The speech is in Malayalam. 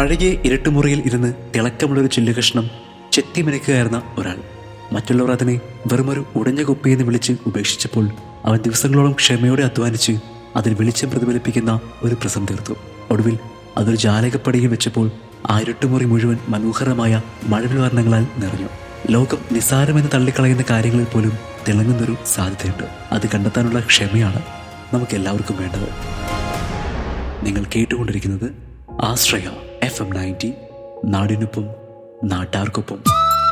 പഴകിയ ഇരുട്ടുമുറിയിൽ ഇരുന്ന് തിളക്കമുള്ളൊരു ചില്ലുകഷ്ണം ചെത്തിമിനക്കുകയായിരുന്ന ഒരാൾ മറ്റുള്ളവർ അതിനെ വെറുമൊരു ഉടഞ്ഞ കുപ്പിയെന്ന് വിളിച്ച് ഉപേക്ഷിച്ചപ്പോൾ അവൻ ദിവസങ്ങളോളം ക്ഷമയോടെ അധ്വാനിച്ച് അതിൽ വെളിച്ചം പ്രതിഫലിപ്പിക്കുന്ന ഒരു പ്രസം തീർത്തു ഒടുവിൽ അതൊരു ജാലകപ്പടിയിൽ വെച്ചപ്പോൾ ആ ഇരുട്ടുമുറി മുഴുവൻ മനോഹരമായ മഴവിൽ വർണ്ണങ്ങളാൽ നിറഞ്ഞു ലോകം നിസാരമെന്ന് തള്ളിക്കളയുന്ന കാര്യങ്ങളിൽ പോലും തിളങ്ങുന്നൊരു സാധ്യതയുണ്ട് അത് കണ്ടെത്താനുള്ള ക്ഷമയാണ് നമുക്ക് എല്ലാവർക്കും വേണ്ടത് നിങ്ങൾ കേട്ടുകൊണ്ടിരിക്കുന്നത് ആശ്രയ എഫ് എം നയൻറ്റി നാടിനൊപ്പം നാട്ടാർക്കൊപ്പം